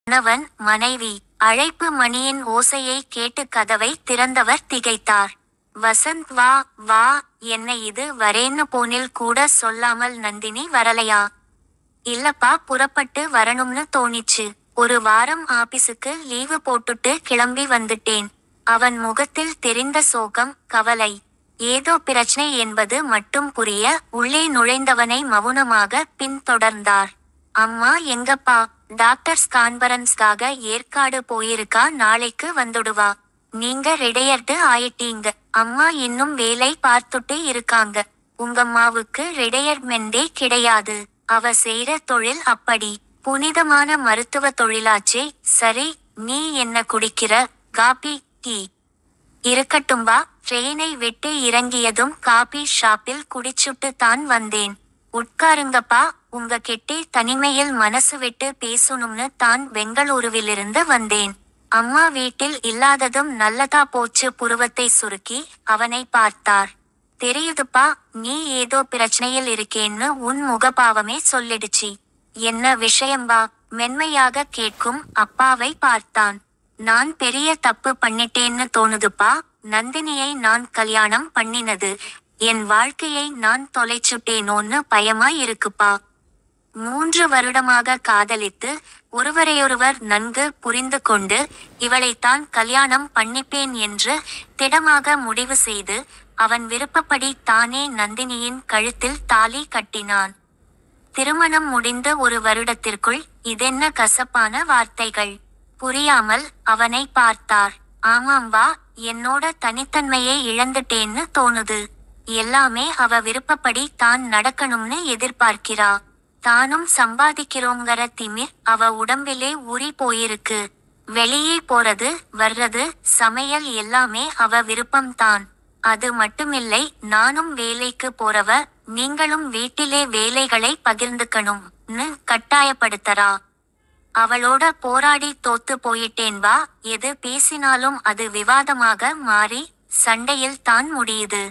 கணவன் மனைவி அழைப்பு மணியின் ஓசையை கேட்டு கதவை திறந்தவர் திகைத்தார் வசந்த் வா வா என்ன இது வரேன்னு போனில் கூட சொல்லாமல் நந்தினி வரலையா இல்லப்பா புறப்பட்டு வரணும்னு தோணிச்சு ஒரு வாரம் ஆபீஸுக்கு லீவு போட்டுட்டு கிளம்பி வந்துட்டேன் அவன் முகத்தில் தெரிந்த சோகம் கவலை ஏதோ பிரச்சனை என்பது மட்டும் புரிய உள்ளே நுழைந்தவனை மௌனமாக பின்தொடர்ந்தார் அம்மா எங்கப்பா டாக்டர்ஸ் கான்பரன்ஸ்க்காக ஏற்காடு போயிருக்கா நாளைக்கு வந்துடுவா நீங்க ரிடையர்டு ஆயிட்டீங்க அம்மா இன்னும் வேலை பார்த்துட்டு இருக்காங்க உங்கம்மாவுக்கு ரிடையர்மெண்டே கிடையாது அவ செய்யற தொழில் அப்படி புனிதமான மருத்துவ தொழிலாச்சே சரி நீ என்ன குடிக்கிற காபி டீ இருக்கட்டும்பா ட்ரெயினை விட்டு இறங்கியதும் காபி ஷாப்பில் குடிச்சுட்டு தான் வந்தேன் உட்காருங்கப்பா உங்க கிட்டே தனிமையில் மனசு விட்டு பேசணும்னு தான் பெங்களூருவிலிருந்து வந்தேன் அம்மா வீட்டில் இல்லாததும் நல்லதா போச்சு புருவத்தை சுருக்கி அவனை பார்த்தார் தெரியுதுப்பா நீ ஏதோ பிரச்சனையில் இருக்கேன்னு உன் முகபாவமே சொல்லிடுச்சு என்ன விஷயம்பா மென்மையாக கேட்கும் அப்பாவை பார்த்தான் நான் பெரிய தப்பு பண்ணிட்டேன்னு தோணுதுப்பா நந்தினியை நான் கல்யாணம் பண்ணினது என் வாழ்க்கையை நான் தொலைச்சுட்டேனோன்னு பயமா இருக்குப்பா மூன்று வருடமாக காதலித்து ஒருவரையொருவர் நன்கு புரிந்து கொண்டு இவளைத்தான் கல்யாணம் பண்ணிப்பேன் என்று திடமாக முடிவு செய்து அவன் விருப்பப்படி தானே நந்தினியின் கழுத்தில் தாலி கட்டினான் திருமணம் முடிந்த ஒரு வருடத்திற்குள் இதென்ன கசப்பான வார்த்தைகள் புரியாமல் அவனை பார்த்தார் ஆமாம் வா என்னோட தனித்தன்மையை இழந்துட்டேன்னு தோணுது எல்லாமே அவ விருப்பப்படி தான் நடக்கணும்னு எதிர்பார்க்கிறா தானும் சம்பாதிக்கிறோங்கிற திமிர் அவ உடம்பிலே ஊறி போயிருக்கு வெளியே போறது வர்றது சமையல் எல்லாமே அவ விருப்பம்தான் அது மட்டுமில்லை நானும் வேலைக்கு போறவ நீங்களும் வீட்டிலே வேலைகளை பகிர்ந்துக்கணும்னு கட்டாயப்படுத்தறா அவளோட போராடி தோத்து போயிட்டேன் வா எது பேசினாலும் அது விவாதமாக மாறி சண்டையில் தான் முடியுது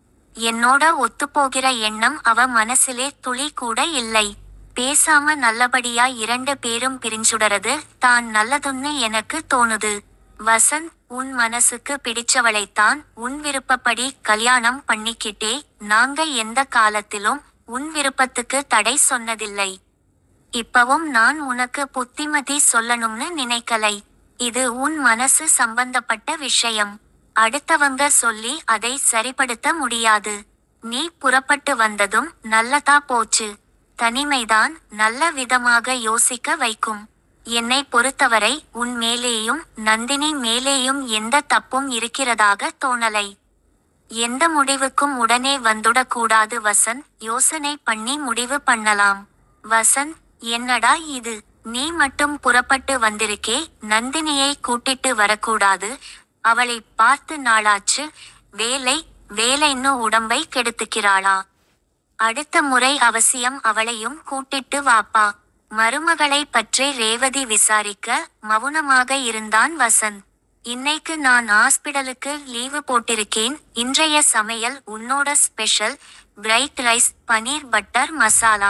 என்னோட ஒத்துப்போகிற எண்ணம் அவ மனசிலே துளி கூட இல்லை பேசாம நல்லபடியா இரண்டு பேரும் பிரிஞ்சுடறது தான் நல்லதுன்னு எனக்கு தோணுது வசந்த் உன் மனசுக்கு பிடிச்சவளைத்தான் உன் விருப்பப்படி கல்யாணம் பண்ணிக்கிட்டே நாங்க எந்த காலத்திலும் உன் விருப்பத்துக்கு தடை சொன்னதில்லை இப்பவும் நான் உனக்கு புத்திமதி சொல்லணும்னு நினைக்கலை இது உன் மனசு சம்பந்தப்பட்ட விஷயம் அடுத்தவங்க சொல்லி அதை சரிப்படுத்த முடியாது நீ புறப்பட்டு வந்ததும் நல்லதா போச்சு தனிமைதான் நல்ல விதமாக யோசிக்க வைக்கும் என்னை பொறுத்தவரை உன் மேலேயும் நந்தினி மேலேயும் எந்த தப்பும் இருக்கிறதாக தோணலை எந்த முடிவுக்கும் உடனே வந்துடக்கூடாது வசந்த் யோசனை பண்ணி முடிவு பண்ணலாம் வசந்த் என்னடா இது நீ மட்டும் புறப்பட்டு வந்திருக்கே நந்தினியை கூட்டிட்டு வரக்கூடாது அவளை பார்த்து நாளாச்சு வேலை வேலைன்னு உடம்பை கெடுத்துக்கிறாளா அடுத்த முறை அவசியம் அவளையும் கூட்டிட்டு வாப்பா மருமகளை பற்றி ரேவதி விசாரிக்க மௌனமாக இருந்தான் வசந்த் இன்னைக்கு நான் ஹாஸ்பிடலுக்கு லீவு போட்டிருக்கேன் இன்றைய சமையல் உன்னோட special fried rice paneer butter masala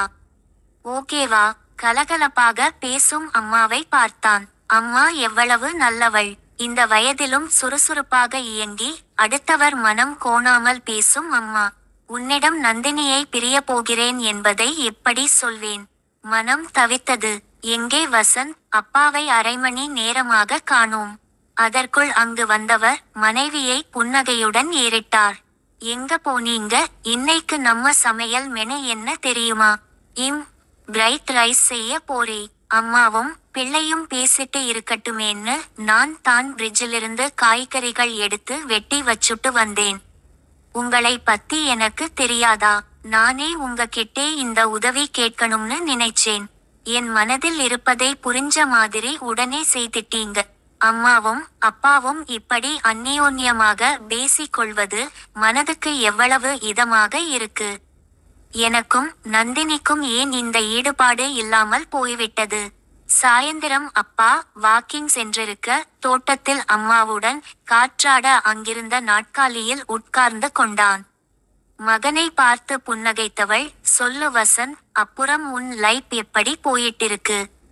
ஓகேவா கலகலப்பாக பேசும் அம்மாவை பார்த்தான் அம்மா எவ்வளவு நல்லவள் இந்த வயதிலும் சுறுசுறுப்பாக இயங்கி அடுத்தவர் மனம் கோணாமல் பேசும் அம்மா உன்னிடம் நந்தினியை பிரிய போகிறேன் என்பதை எப்படி சொல்வேன் மனம் தவித்தது எங்கே வசந்த் அப்பாவை அரை மணி நேரமாக காணோம் அதற்குள் அங்கு வந்தவர் மனைவியை புன்னகையுடன் ஏறிட்டார் எங்க போனீங்க இன்னைக்கு நம்ம சமையல் மெனு என்ன தெரியுமா இம் பிரைட் ரைஸ் செய்ய போறே அம்மாவும் பிள்ளையும் பேசிட்டு இருக்கட்டுமேன்னு நான் தான் பிரிட்ஜிலிருந்து காய்கறிகள் எடுத்து வெட்டி வச்சுட்டு வந்தேன் உங்களை பத்தி எனக்கு தெரியாதா நானே உங்க கிட்டே இந்த உதவி கேட்கணும்னு நினைச்சேன் என் மனதில் இருப்பதை புரிஞ்ச மாதிரி உடனே செய்திட்டீங்க அம்மாவும் அப்பாவும் இப்படி அந்நியோன்யமாக பேசிக்கொள்வது மனதுக்கு எவ்வளவு இதமாக இருக்கு எனக்கும் நந்தினிக்கும் ஏன் இந்த ஈடுபாடு இல்லாமல் போய்விட்டது சாயந்திரம் அப்பா வாக்கிங் சென்றிருக்க தோட்டத்தில் அம்மாவுடன் காற்றாட அங்கிருந்த நாட்காலியில் உட்கார்ந்து கொண்டான் மகனை பார்த்து புன்னகைத்தவள் சொல்லு வசந்த் அப்புறம் உன் லைஃப் எப்படி போயிட்டிருக்கு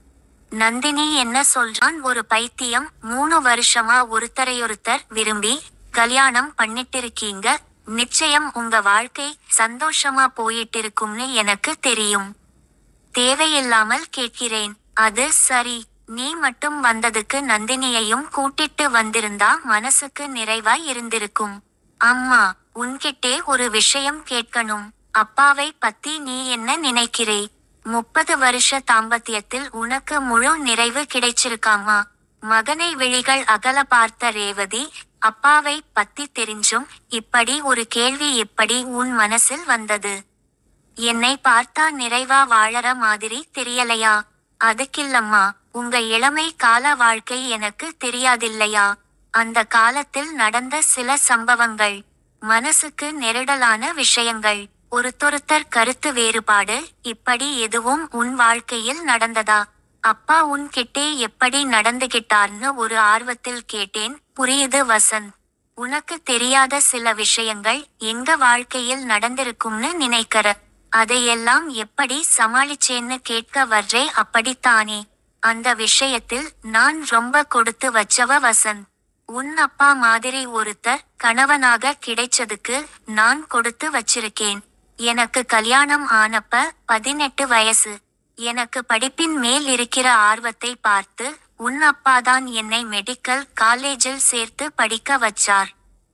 நந்தினி என்ன சொல்றான் ஒரு பைத்தியம் மூணு வருஷமா ஒருத்தரையொருத்தர் விரும்பி கல்யாணம் பண்ணிட்டிருக்கீங்க நிச்சயம் உங்க வாழ்க்கை சந்தோஷமா போயிட்டு இருக்கும்னு எனக்கு தெரியும் தேவையில்லாமல் கேட்கிறேன் அது சரி நீ மட்டும் வந்ததுக்கு நந்தினியையும் கூட்டிட்டு வந்திருந்தா மனசுக்கு நிறைவாய் இருந்திருக்கும் அம்மா உன்கிட்டே ஒரு விஷயம் கேட்கணும் அப்பாவை பத்தி நீ என்ன நினைக்கிறே முப்பது வருஷ தாம்பத்தியத்தில் உனக்கு முழு நிறைவு கிடைச்சிருக்காமா மகனை விழிகள் அகல பார்த்த ரேவதி அப்பாவை பத்தி தெரிஞ்சும் இப்படி ஒரு கேள்வி எப்படி உன் மனசில் வந்தது என்னை பார்த்தா நிறைவா வாழற மாதிரி தெரியலையா அதுக்கில்லம்மா உங்க இளமை கால வாழ்க்கை எனக்கு தெரியாதில்லையா அந்த காலத்தில் நடந்த சில சம்பவங்கள் மனசுக்கு நெருடலான விஷயங்கள் ஒருத்தொருத்தர் கருத்து வேறுபாடு இப்படி எதுவும் உன் வாழ்க்கையில் நடந்ததா அப்பா உன்கிட்டே எப்படி நடந்துகிட்டார்னு ஒரு ஆர்வத்தில் கேட்டேன் புரியுது வசந்த் உனக்கு தெரியாத சில விஷயங்கள் எங்க வாழ்க்கையில் நடந்திருக்கும்னு நினைக்கிற அதையெல்லாம் எப்படி சமாளிச்சேன்னு கேட்க வர்றே அப்படித்தானே அந்த விஷயத்தில் நான் ரொம்ப கொடுத்து வச்சவ வசந்த் உன் அப்பா மாதிரி ஒருத்தர் கணவனாக கிடைச்சதுக்கு நான் கொடுத்து வச்சிருக்கேன் எனக்கு கல்யாணம் ஆனப்ப பதினெட்டு வயசு எனக்கு படிப்பின் மேல் இருக்கிற ஆர்வத்தை பார்த்து உன் அப்பாதான் என்னை மெடிக்கல் காலேஜில் சேர்த்து படிக்க வச்சார்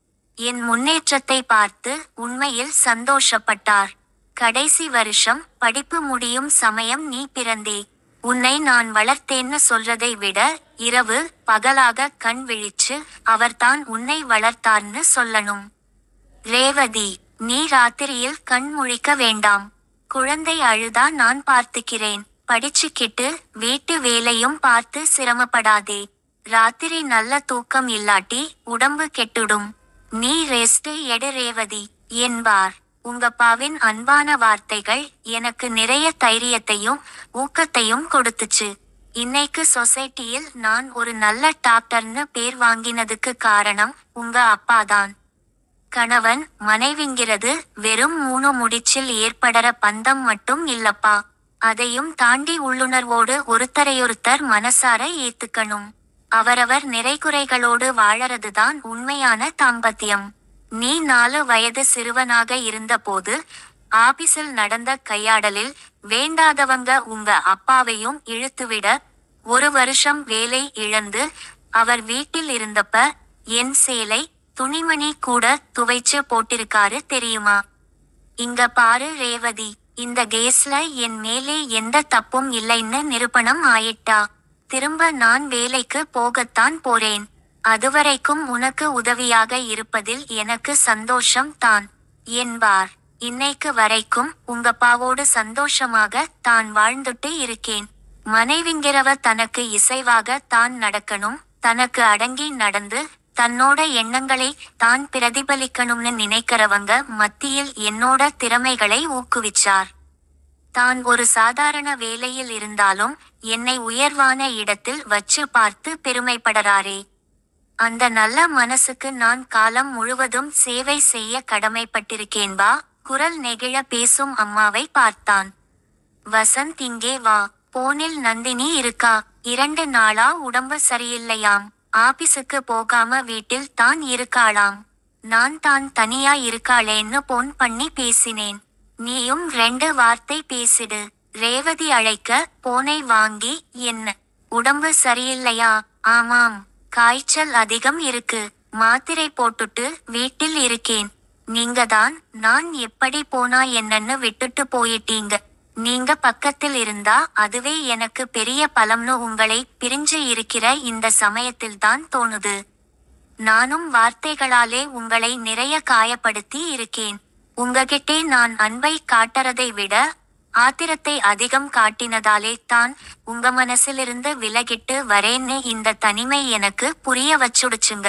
என் முன்னேற்றத்தை பார்த்து உண்மையில் சந்தோஷப்பட்டார் கடைசி வருஷம் படிப்பு முடியும் சமயம் நீ பிறந்தே உன்னை நான் வளர்த்தேன்னு சொல்றதை விட இரவு பகலாக கண் விழிச்சு அவர்தான் உன்னை வளர்த்தார்னு சொல்லணும் ரேவதி நீ ராத்திரியில் கண் முழிக்க வேண்டாம் குழந்தை அழுதா நான் பார்த்துக்கிறேன் படிச்சுக்கிட்டு வீட்டு வேலையும் பார்த்து சிரமப்படாதே ராத்திரி நல்ல தூக்கம் இல்லாட்டி உடம்பு கெட்டுடும் நீ ரெஸ்ட் எடு ரேவதி என்பார் உங்கப்பாவின் அன்பான வார்த்தைகள் எனக்கு நிறைய தைரியத்தையும் ஊக்கத்தையும் கொடுத்துச்சு இன்னைக்கு சொசைட்டியில் நான் ஒரு நல்ல டாக்டர்னு பேர் வாங்கினதுக்கு காரணம் உங்க அப்பாதான் கணவன் மனைவிங்கிறது வெறும் மூணு முடிச்சில் ஏற்படற பந்தம் மட்டும் இல்லப்பா அதையும் தாண்டி உள்ளுணர்வோடு ஒருத்தரையொருத்தர் மனசார ஏத்துக்கணும் அவரவர் நிறைகுறைகளோடு வாழறதுதான் உண்மையான தாம்பத்தியம் நீ நாலு வயது சிறுவனாக இருந்தபோது ஆபீஸில் நடந்த கையாடலில் வேண்டாதவங்க உங்க அப்பாவையும் இழுத்துவிட ஒரு வருஷம் வேலை இழந்து அவர் வீட்டில் இருந்தப்ப என் சேலை துணிமணி கூட துவைச்சு போட்டிருக்காரு தெரியுமா இங்க பாரு ரேவதி இந்த கேஸ்ல என் மேலே எந்த தப்பும் இல்லைன்னு நிரூபணம் ஆயிட்டா திரும்ப நான் வேலைக்கு போகத்தான் போறேன் அதுவரைக்கும் உனக்கு உதவியாக இருப்பதில் எனக்கு சந்தோஷம் தான் என்பார் இன்னைக்கு வரைக்கும் உங்க பாவோடு சந்தோஷமாக தான் வாழ்ந்துட்டு இருக்கேன் மனைவிங்கிறவ தனக்கு இசைவாக தான் நடக்கணும் தனக்கு அடங்கி நடந்து தன்னோட எண்ணங்களை தான் பிரதிபலிக்கணும்னு நினைக்கிறவங்க மத்தியில் என்னோட திறமைகளை ஊக்குவிச்சார் தான் ஒரு சாதாரண வேலையில் இருந்தாலும் என்னை உயர்வான இடத்தில் வச்சு பார்த்து பெருமைப்படறாரே அந்த நல்ல மனசுக்கு நான் காலம் முழுவதும் சேவை செய்ய கடமைப்பட்டிருக்கேன்பா குரல் நெகிழ பேசும் அம்மாவை பார்த்தான் வசந்த் இங்கே வா போனில் நந்தினி இருக்கா இரண்டு நாளா உடம்பு சரியில்லையாம் ஆபீஸுக்கு போகாம வீட்டில் தான் இருக்காளாம் நான் தான் தனியா இருக்காளேன்னு போன் பண்ணி பேசினேன் நீயும் ரெண்டு வார்த்தை பேசிடு ரேவதி அழைக்க போனை வாங்கி என்ன உடம்பு சரியில்லையா ஆமாம் காய்ச்சல் அதிகம் இருக்கு மாத்திரை போட்டுட்டு வீட்டில் இருக்கேன் நீங்க தான் நான் எப்படி போனா என்னன்னு விட்டுட்டு போயிட்டீங்க நீங்க பக்கத்தில் இருந்தா அதுவே எனக்கு பெரிய பலம்னு உங்களை பிரிஞ்சு இருக்கிற இந்த சமயத்தில் தான் தோணுது நானும் வார்த்தைகளாலே உங்களை நிறைய காயப்படுத்தி இருக்கேன் உங்ககிட்டே நான் அன்பை காட்டுறதை விட ஆத்திரத்தை அதிகம் காட்டினதாலே தான் உங்க மனசிலிருந்து விலகிட்டு வரேன்னு இந்த தனிமை எனக்கு புரிய வச்சுடுச்சுங்க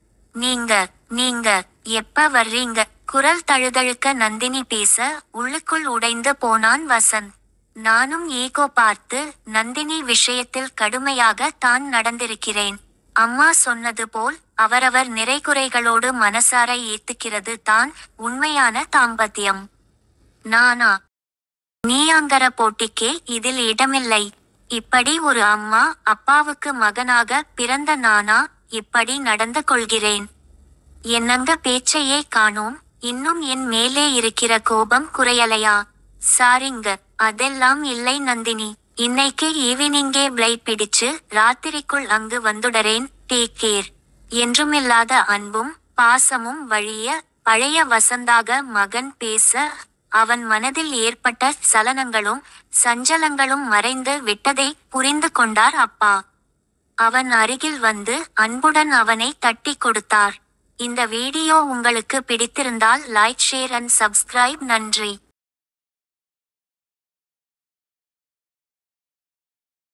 நீங்க நீங்க எப்ப வர்றீங்க குரல் தழுதழுக்க நந்தினி பேச உள்ளுக்குள் உடைந்து போனான் வசந்த் நானும் ஈகோ பார்த்து நந்தினி விஷயத்தில் கடுமையாக தான் நடந்திருக்கிறேன் அம்மா சொன்னது போல் அவரவர் நிறைகுறைகளோடு மனசார ஏத்துக்கிறது தான் உண்மையான தாம்பத்தியம் நானா நீயாங்கர போட்டிக்கே இதில் இடமில்லை இப்படி ஒரு அம்மா அப்பாவுக்கு மகனாக பிறந்த நானா இப்படி நடந்து கொள்கிறேன் என்னங்க பேச்சையே காணோம் இன்னும் என் மேலே இருக்கிற கோபம் குறையலையா சாரிங்க அதெல்லாம் இல்லை நந்தினி இன்னைக்கு ஈவினிங்கே பிளைட் பிடிச்சு ராத்திரிக்குள் அங்கு வந்துடறேன் டேக் கேர் என்றுமில்லாத அன்பும் பாசமும் வழிய பழைய வசந்தாக மகன் பேச அவன் மனதில் ஏற்பட்ட சலனங்களும் சஞ்சலங்களும் மறைந்து விட்டதை புரிந்து கொண்டார் அப்பா அவன் அருகில் வந்து அன்புடன் அவனை தட்டி கொடுத்தார் இந்த வீடியோ உங்களுக்கு பிடித்திருந்தால் லைக் ஷேர் அண்ட் சப்ஸ்கிரைப் நன்றி